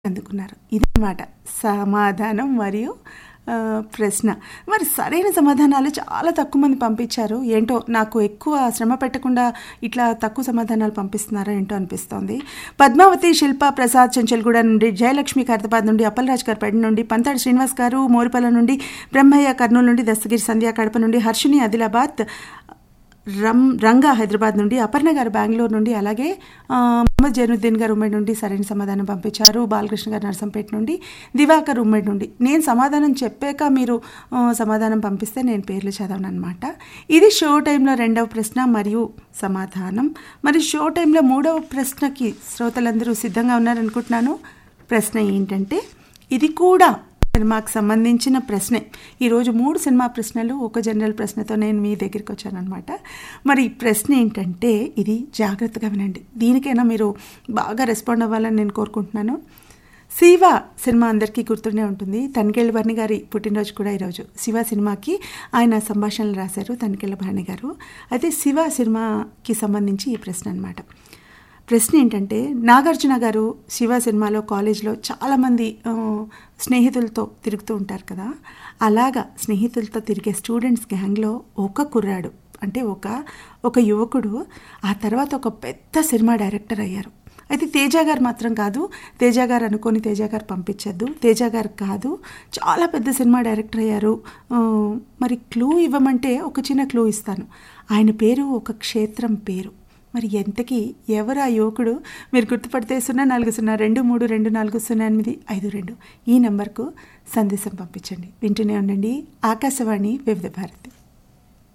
అందుకున్నారు ఇదన్నమాట సమాధానం మరియు ఆ, ప్రశ్న మరి సరైన సమాధానాలు చాలా తక్కువ మంది పంపించారు ఏంటో నాకు ఎక్కువ శ్రమ పెట్టకుండా ఇట్లా తక్కువ సమాధానాలు పంపిస్తున్నారా ఏంటో అనిపిస్తోంది పద్మావతి శిల్ప ప్రసాద్ చెంచల్గూడ నుండి జయలక్ష్మి ఖైరతాబాద్ నుండి అప్పలరాజ్ గారు పెడ నుండి పంతాడి శ్రీనివాస్ గారు మోరిపల్ల నుండి బ్రహ్మయ్య కర్నూలు నుండి దస్తగిరి సంధ్య కడప నుండి హర్షిని ఆదిలాబాద్ రమ్ రంగా హైదరాబాద్ నుండి అపర్ణ గారు బెంగళూరు నుండి అలాగే ఆ, మొహమ్మద్ జైనుద్దీన్ గారు ఉమ్మడి నుండి సరైన సమాధానం పంపించారు బాలకృష్ణ గారు నర్సంపేట నుండి దివాకర్ ఉమ్మడి నుండి నేను సమాధానం చెప్పాక మీరు ఆ, సమాధానం పంపిస్తే నేను పేర్లు చదవను అనమాట ఇది షో టైంలో రెండవ ప్రశ్న మరియు సమాధానం మరి షో టైంలో మూడవ ప్రశ్నకి శ్రోతలందరూ సిద్ధంగా ఉన్నారనుకుంటున్నాను ప్రశ్న ఏంటంటే ఇది కూడా సినిమాకి సంబంధించిన ప్రశ్నే ఈరోజు మూడు సినిమా ప్రశ్నలు ఒక జనరల్ ప్రశ్నతో నేను మీ దగ్గరికి వచ్చానమాట మరి ఈ ప్రశ్న ఏంటంటే ఇది జాగ్రత్తగా వినండి దీనికైనా మీరు బాగా రెస్పాండ్ అవ్వాలని నేను కోరుకుంటున్నాను శివ సినిమా అందరికీ గుర్తుండే ఉంటుంది తనికెళ్ళ భరణి గారి పుట్టినరోజు కూడా ఈరోజు శివ సినిమాకి ఆయన సంభాషణలు రాశారు తనికెళ్ళ భరణి గారు అయితే శివ సినిమాకి సంబంధించి ఈ ప్రశ్న అనమాట ప్రశ్న ఏంటంటే నాగార్జున గారు శివ సినిమాలో కాలేజ్లో చాలామంది ఆ, స్నేహితులతో తిరుగుతూ ఉంటారు కదా అలాగా స్నేహితులతో తిరిగే స్టూడెంట్స్ గ్యాంగ్లో ఒక కుర్రాడు అంటే ఒక ఒక యువకుడు ఆ తర్వాత ఒక పెద్ద సినిమా డైరెక్టర్ అయ్యారు అయితే తేజ గారు మాత్రం కాదు తేజ గారు అనుకొని తేజ గారు పంపించద్దు తేజ గారు కాదు చాలా పెద్ద సినిమా డైరెక్టర్ అయ్యారు ఆ, మరి క్లూ ఇవ్వమంటే ఒక చిన్న క్లూ ఇస్తాను ఆయన పేరు ఒక క్షేత్రం పేరు మరి ఎంతకీ ఎవరు ఆ యువకుడు మీరు గుర్తుపడితే సున్నా నాలుగు సున్నా రెండు మూడు రెండు నాలుగు సున్నా ఎనిమిది ఐదు రెండు ఈ నంబర్కు సందేశం పంపించండి వింటూనే ఉండండి ఆకాశవాణి వివిధ భారతి